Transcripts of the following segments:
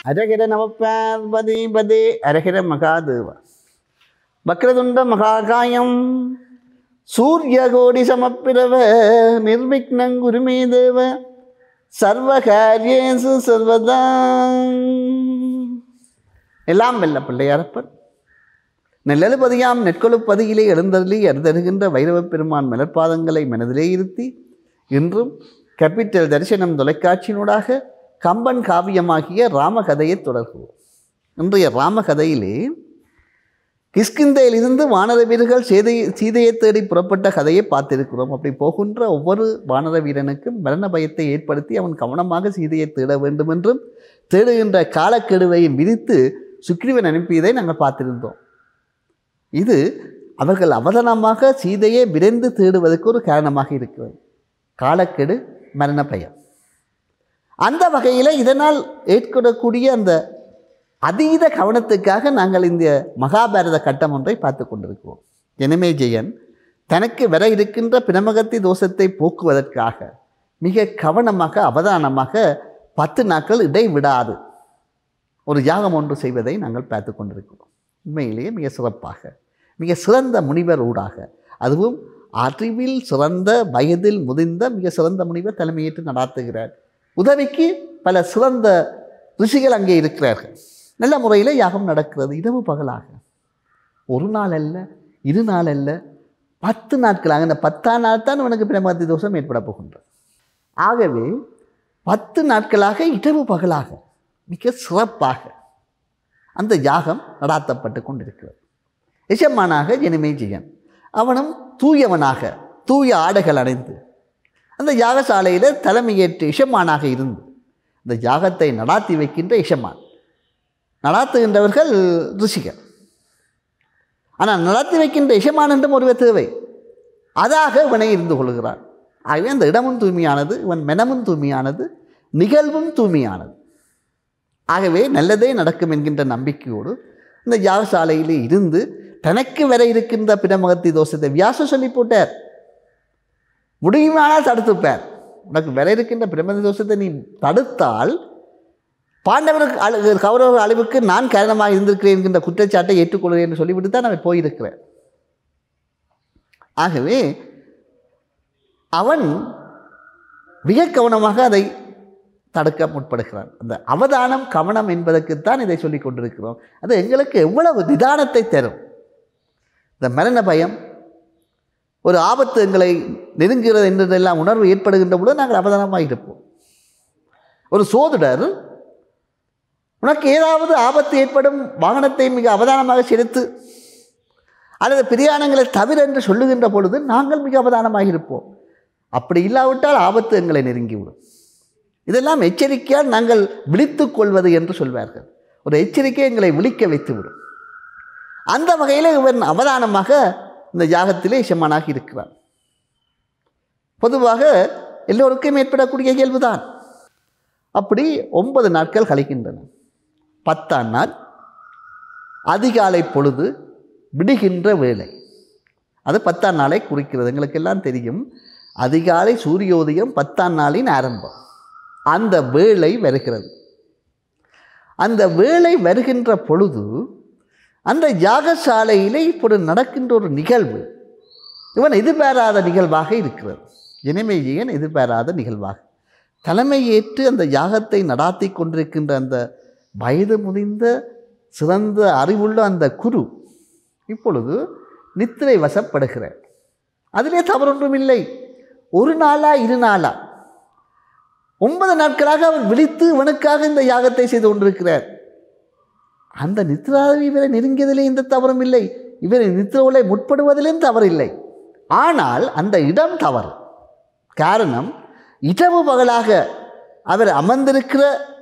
அரகிர நமப்பார்வதி பதே அரகிர மகாதேவ வக்ரதுண்ட மகாகாயம் சூரியகோடி சமப்பிரவ நிர்விக்னங்குருமே தேவ சர்வகாரியேசு சர்வதா எல்லாம் வெல்ல பிள்ளையாரப்பன் நெல்லெழுபதியாம் நெற்கொழுப்பதியிலே எழுந்தருளி அருதருகின்ற வைரவப் பெருமான் மலர்பாதங்களை மனதிலே இருத்தி இன்றும் கேபிட்டல் தரிசனம் தொலைக்காட்சியினூடாக கம்பன் காவியமாகிய ராமகதையை தொடர்கிறோம் இன்றைய ராமகதையிலே கிஷ்கிந்தையிலிருந்து வானர வீரர்கள் சீதை சீதையை தேடி புறப்பட்ட கதையை பார்த்திருக்கிறோம் அப்படி போகின்ற ஒவ்வொரு வானர வீரனுக்கும் மரண பயத்தை ஏற்படுத்தி அவன் கவனமாக சீதையை தேட வேண்டும் என்றும் தேடுகின்ற காலக்கெடுவையும் விதித்து சுக்ரீவன் அனுப்பியதை நாங்கள் பார்த்திருந்தோம் இது அவர்கள் அவதானமாக சீதையை விரைந்து தேடுவதற்கு ஒரு காரணமாக இருக்கிறது காலக்கெடு மரண பயம் அந்த வகையில் இதனால் ஏற்படக்கூடிய அந்த அதீத கவனத்துக்காக நாங்கள் இந்த மகாபாரத கட்டம் ஒன்றை பார்த்து கொண்டிருக்கிறோம் எனவே ஜெயன் தனக்கு வர இருக்கின்ற பிரமகத்தி தோஷத்தை போக்குவதற்காக மிக கவனமாக அவதானமாக பத்து நாட்கள் இடைவிடாது ஒரு யாகம் ஒன்று செய்வதை நாங்கள் பார்த்து கொண்டிருக்கிறோம் உண்மையிலேயே மிக சிறப்பாக மிக சிறந்த முனிவர் ஊடாக அதுவும் அறிவில் சிறந்த வயதில் முதிர்ந்த மிக சிறந்த முனிவர் தலைமையேற்று நடாத்துகிறார் உதவிக்கு பல சிறந்த ரிஷிகள் அங்கே இருக்கிறார்கள் நல்ல முறையில் யாகம் நடக்கிறது இரவு பகலாக ஒரு நாள் அல்ல இரு நாள் அல்ல பத்து நாட்களாக இந்த பத்தாம் நாள் தான் உனக்கு பிரமதி தோஷம் ஏற்பட போகின்றது ஆகவே பத்து நாட்களாக இரவு பகலாக மிக சிறப்பாக அந்த யாகம் நடாத்தப்பட்டு கொண்டிருக்கிறது எஜமானாக ஜெனிமை ஜெயன் அவனும் தூயவனாக தூய ஆடைகள் அடைந்து அந்த யாகசாலையில் தலைமையேற்று இஷமானாக இருந்து இந்த யாகத்தை நடாத்தி வைக்கின்ற இஷமான் நடாத்துகின்றவர்கள் ரிஷிகள் ஆனால் நடத்தி வைக்கின்ற இஷமான் என்றும் ஒருவர் தேவை அதாக இவனை இருந்து கொள்கிறான் ஆகவே அந்த இடமும் தூய்மையானது இவன் மெனமும் தூய்மையானது நிகழ்வும் தூய்மையானது ஆகவே நல்லதே நடக்கும் என்கின்ற நம்பிக்கையோடு இந்த யாகசாலையிலே இருந்து தனக்கு வர இருக்கின்ற பிரமகத்தி தோஷத்தை வியாசம் சொல்லி போட்டார் முடியுமானால் தடுத்துப்பார் உனக்கு வர இருக்கின்ற பிரமதி தோஷத்தை நீ தடுத்தால் பாண்டவருக்கு அழு கௌரவ அழிவுக்கு நான் காரணமாக இருந்திருக்கிறேன் என்கின்ற குற்றச்சாட்டை ஏற்றுக்கொள்கிறேன் என்று சொல்லிவிட்டு தான் அவன் போயிருக்கிறேன் ஆகவே அவன் மிக கவனமாக அதை தடுக்க முற்படுகிறான் அந்த அவதானம் கவனம் என்பதற்குத்தான் இதை சொல்லிக் கொண்டிருக்கிறோம் அது எங்களுக்கு எவ்வளவு நிதானத்தை தரும் இந்த மரண பயம் ஒரு ஆபத்து எங்களை நெருங்குகிறது என்றதெல்லாம் உணர்வு ஏற்படுகின்ற பொழுது நாங்கள் அவதானமாக இருப்போம் ஒரு சோதிடர் உனக்கு ஏதாவது ஆபத்து ஏற்படும் வாகனத்தை மிக அவதானமாக செலுத்து அல்லது பிரியாணங்களை தவிர என்று சொல்லுகின்ற பொழுது நாங்கள் மிக அவதானமாக இருப்போம் அப்படி இல்லாவிட்டால் ஆபத்து எங்களை நெருங்கிவிடும் இதெல்லாம் எச்சரிக்கையால் நாங்கள் விழித்துக் கொள்வது என்று சொல்வார்கள் ஒரு எச்சரிக்கை எங்களை விழிக்க வைத்துவிடும் அந்த வகையில் இவன் அவதானமாக இந்த யாகத்திலே செம்மனாக இருக்கிறான் பொதுவாக எல்லோருக்கும் ஏற்படக்கூடிய இயல்புதான் அப்படி ஒன்பது நாட்கள் கழிக்கின்றன பத்தாம் நாள் அதிகாலை பொழுது விடுகின்ற வேலை அது பத்தாம் நாளை குறிக்கிறது எங்களுக்கெல்லாம் தெரியும் அதிகாலை சூரியோதயம் பத்தாம் நாளின் ஆரம்பம் அந்த வேலை வருகிறது அந்த வேலை வருகின்ற பொழுது அந்த யாகசாலையிலே இப்பொழுது நடக்கின்ற ஒரு நிகழ்வு இவன் எதிர்பாராத நிகழ்வாக இருக்கிறது இனிமையன் எதிர்பாராத நிகழ்வாக தலைமை ஏற்று அந்த யாகத்தை நடாத்தி கொண்டிருக்கின்ற அந்த வயது முதிர்ந்த சிறந்த அறிவுள்ள அந்த குரு இப்பொழுது நித்திரை வசப்படுகிறார் அதிலே தவறொன்றும் இல்லை ஒரு நாளா இரு நாளா ஒன்பது நாட்களாக அவர் விழித்து இவனுக்காக இந்த யாகத்தை செய்து கொண்டிருக்கிறார் அந்த நித்ராவி இவரை நெருங்கியதிலே எந்த தவறும் இல்லை இவரை நித்திரவுலை முற்படுவதிலும் தவறில்லை ஆனால் அந்த இடம் தவறு காரணம் இரவு பகலாக அவர் அமர்ந்திருக்கிற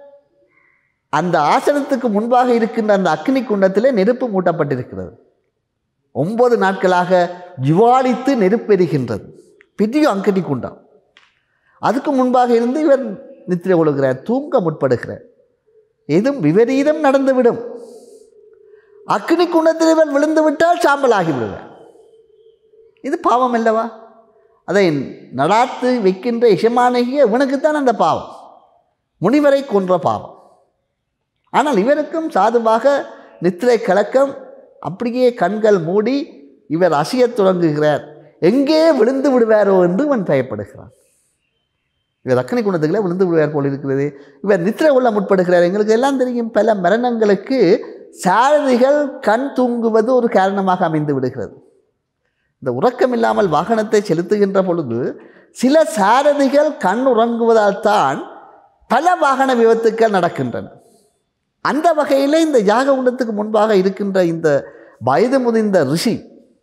அந்த ஆசனத்துக்கு முன்பாக இருக்கின்ற அந்த அக்னி குண்டத்திலே நெருப்பு மூட்டப்பட்டிருக்கிறது ஒன்பது நாட்களாக ஜுவாலித்து நெருப்பெறுகின்றது பெரிய அங்கடி குண்டம் அதுக்கு முன்பாக இருந்து இவர் நித்திரை கொள்கிறார் தூங்க முற்படுகிறார் எதுவும் விபரீதம் நடந்துவிடும் அக்னி குண்டத்தில் இவர் விழுந்து விட்டால் சாம்பலாகி விடுவார் இது பாவம் அல்லவா அதை நடாத்து வைக்கின்ற இஷமானகிய இவனுக்குத்தான் அந்த பாவம் முனிவரை கொன்ற பாவம் ஆனால் இவருக்கும் சாதுவாக நித்திரை கலக்கம் அப்படியே கண்கள் மூடி இவர் அசையத் தொடங்குகிறார் எங்கே விழுந்து விடுவாரோ என்று இவன் பயப்படுகிறான் இவர் அக்கனி குணத்துக்குள்ள விழுந்து விடுவார் போல் இருக்கிறது இவர் நித்திரை கொள்ள முற்படுகிறார் எங்களுக்கு எல்லாம் தெரியும் பல மரணங்களுக்கு சாரதிகள் கண் தூங்குவது ஒரு காரணமாக அமைந்து விடுகிறது இந்த உறக்கம் இல்லாமல் வாகனத்தை செலுத்துகின்ற பொழுது சில சாரதிகள் கண் உறங்குவதால் தான் பல வாகன விபத்துக்கள் நடக்கின்றன அந்த வகையில் இந்த யாக உண்டத்துக்கு முன்பாக இருக்கின்ற இந்த வயது முதிர்ந்த ரிஷி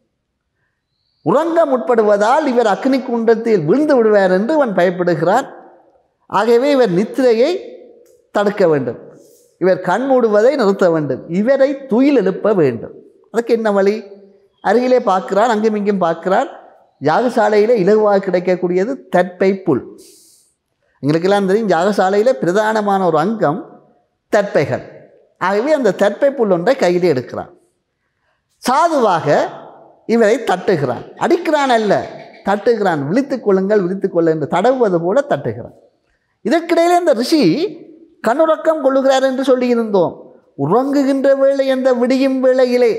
உறங்க முற்படுவதால் இவர் அக்னி குண்டத்தில் விழுந்து விடுவார் என்று அவன் பயப்படுகிறான் ஆகவே இவர் நித்திரையை தடுக்க வேண்டும் இவர் கண் மூடுவதை நிறுத்த வேண்டும் இவரை துயில் எழுப்ப வேண்டும் அதுக்கு என்ன வழி அருகிலே பார்க்கிறார் அங்கும் இங்கும் பார்க்கிறார் யாகசாலையில் இலகுவாக கிடைக்கக்கூடியது தற்பை புல் எங்களுக்கெல்லாம் தெரியும் யாகசாலையில் பிரதானமான ஒரு அங்கம் தற்பைகள் ஆகவே அந்த தற்பை புல் ஒன்றை கையிலே எடுக்கிறான் சாதுவாக இவரை தட்டுகிறான் அடிக்கிறான் அல்ல தட்டுகிறான் விழித்துக் கொள்ளுங்கள் விழித்துக் கொள்ள என்று தடவுவது போல தட்டுகிறான் இதற்கிடையிலே இந்த ரிஷி கண்ணுறக்கம் கொள்ளுகிறார் என்று சொல்லியிருந்தோம் உறங்குகின்ற வேளை அந்த விடியும் வேளையிலே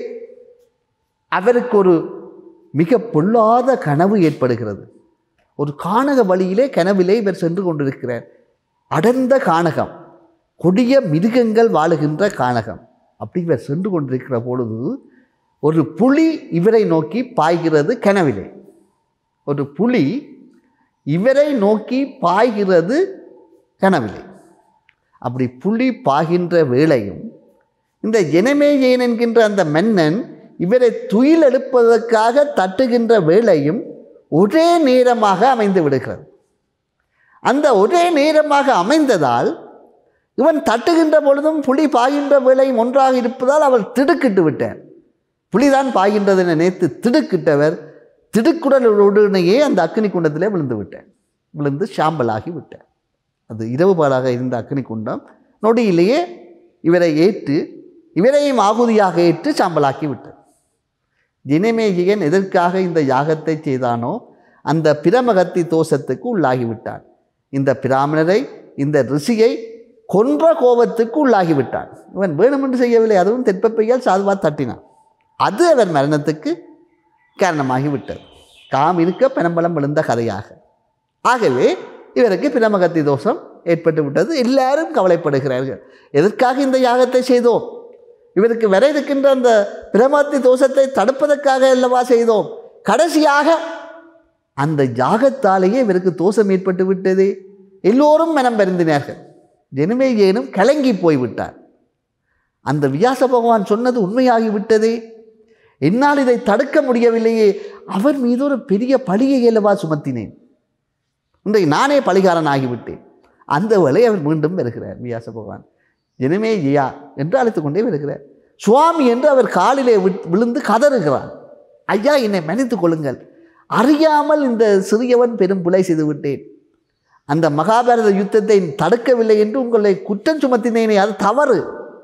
அவருக்கு ஒரு மிக பொல்லாத கனவு ஏற்படுகிறது ஒரு கானக வழியிலே கனவிலே இவர் சென்று கொண்டிருக்கிறார் அடர்ந்த கானகம் கொடிய மிருகங்கள் வாழுகின்ற கானகம் அப்படி இவர் சென்று கொண்டிருக்கிற பொழுது ஒரு புலி இவரை நோக்கி பாய்கிறது கனவிலே ஒரு புலி இவரை நோக்கி பாய்கிறது கனவிலே அப்படி புலி பாய்கின்ற வேளையும் இந்த ஜனமேஜயன் என்கின்ற அந்த மன்னன் இவரை துயில் எழுப்பதற்காக தட்டுகின்ற வேளையும் ஒரே நேரமாக அமைந்து விடுகிறது அந்த ஒரே நேரமாக அமைந்ததால் இவன் தட்டுகின்ற பொழுதும் புலி பாய்கின்ற வேளையும் ஒன்றாக இருப்பதால் அவர் திடுக்கிட்டு விட்டார் புலிதான் பாய்கின்றது என நினைத்து திடுக்கிட்டவர் திடுக்குடலுடனேயே அந்த அக்னி குண்டத்திலே விழுந்து விட்டார் விழுந்து சாம்பலாகி விட்டார் அது இரவு பாலாக இருந்த அக்னி குண்டம் நொடியிலேயே இவரை ஏற்று இவரையும் ஆகுதியாக ஏற்று சாம்பலாக்கி விட்டார் ஜினமேஜியன் எதற்காக இந்த யாகத்தை செய்தானோ அந்த பிரமகத்தி தோஷத்துக்கு உள்ளாகிவிட்டான் இந்த பிராமணரை இந்த ரிஷியை கொன்ற கோபத்துக்கு உள்ளாகிவிட்டான் இவன் வேணுமென்று செய்யவில்லை அதுவும் தெற்பப்பையால் சாதுவா தட்டினான் அது அவர் மரணத்துக்கு காரணமாகிவிட்டது காம் இருக்க பெனம்பலம் விழுந்த கதையாக ஆகவே இவருக்கு பிரமகத்தி தோஷம் ஏற்பட்டு விட்டது எல்லாரும் கவலைப்படுகிறார்கள் எதற்காக இந்த யாகத்தை செய்தோம் இவருக்கு வர இருக்கின்ற அந்த பிரமத்தி தோஷத்தை தடுப்பதற்காக அல்லவா செய்தோம் கடைசியாக அந்த யாகத்தாலேயே இவருக்கு தோஷம் ஏற்பட்டு விட்டது எல்லோரும் மனம் வருந்தினார்கள் ஜெனுமேயேனும் கலங்கி போய்விட்டார் அந்த வியாச பகவான் சொன்னது உண்மையாகிவிட்டதே என்னால் இதை தடுக்க முடியவில்லையே அவர் மீது ஒரு பெரிய பழியை அல்லவா சுமத்தினேன் இன்றைக்கு நானே பழிகாரன் ஆகிவிட்டேன் அந்த வேளை அவர் மீண்டும் வருகிறார் வியாச பகவான் இனிமே ஜியா என்று அழைத்து கொண்டே வருகிறார் சுவாமி என்று அவர் காலிலே விட்- விழுந்து கதறுகிறார் ஐயா என்னை மன்னித்துக் கொள்ளுங்கள் அறியாமல் இந்த சிறியவன் பெரும் பிழை செய்து விட்டேன் அந்த மகாபாரத யுத்தத்தை தடுக்கவில்லை என்று உங்களை குற்றம் சுமத்தினேனே அது தவறு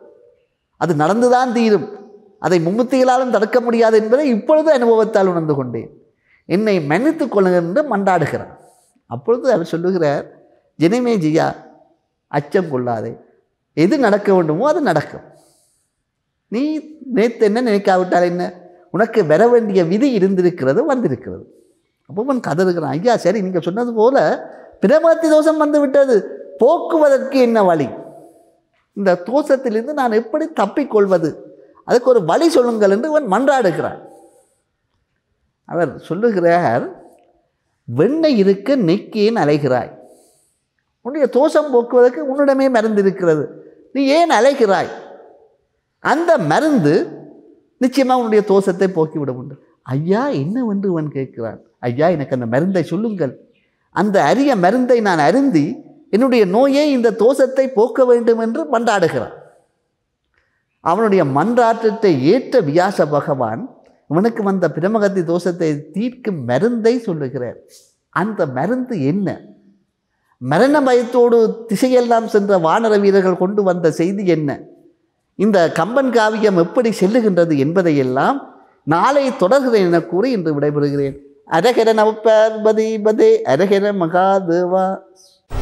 அது நடந்துதான் தீரும் அதை மும்முத்திகளாலும் தடுக்க முடியாது என்பதை இப்பொழுது அனுபவத்தால் உணர்ந்து கொண்டேன் என்னை மன்னித்துக் கொள்ளுங்கள் என்று மன்றாடுகிறார் அப்பொழுது அவர் சொல்லுகிறார் ஜெனிமே ஜியா அச்சம் கொள்ளாதே எது நடக்க வேண்டுமோ அது நடக்கும் நீ நேற்று என்ன நினைக்காவிட்டால் என்ன உனக்கு வர வேண்டிய விதி இருந்திருக்கிறது வந்திருக்கிறது அப்போ அவன் கதறுகிறான் ஐயா சரி நீங்கள் சொன்னது போல பிரமத்தி தோஷம் வந்து விட்டது போக்குவதற்கு என்ன வழி இந்த தோஷத்திலிருந்து நான் எப்படி தப்பிக்கொள்வது அதுக்கு ஒரு வழி சொல்லுங்கள் என்று அவன் மன்றாடுகிறான் அவர் சொல்லுகிறார் வெண்ணெய் இருக்க நெக்கேன் அலைகிறாய் உன்னுடைய தோஷம் போக்குவதற்கு உன்னிடமே மருந்து இருக்கிறது நீ ஏன் அலைகிறாய் அந்த மருந்து நிச்சயமாக உன்னுடைய தோஷத்தை போக்கிவிட உண்டு ஐயா என்னவென்று இவன் கேட்கிறான் ஐயா எனக்கு அந்த மருந்தை சொல்லுங்கள் அந்த அரிய மருந்தை நான் அருந்தி என்னுடைய நோயை இந்த தோஷத்தை போக்க வேண்டும் என்று மன்றாடுகிறான் அவனுடைய மன்றாட்டத்தை ஏற்ற வியாச பகவான் இவனுக்கு வந்த பிரமகத்தி தோஷத்தை தீர்க்கும் மருந்தை சொல்லுகிறார் அந்த மருந்து என்ன மரண பயத்தோடு திசையெல்லாம் சென்ற வானர வீரர்கள் கொண்டு வந்த செய்தி என்ன இந்த கம்பன் காவியம் எப்படி செல்லுகின்றது என்பதையெல்லாம் நாளை தொடர்கிறேன் என கூறி இன்று விடைபெறுகிறேன் அரகர நவபார்வதி பதே அரகர மகாதேவா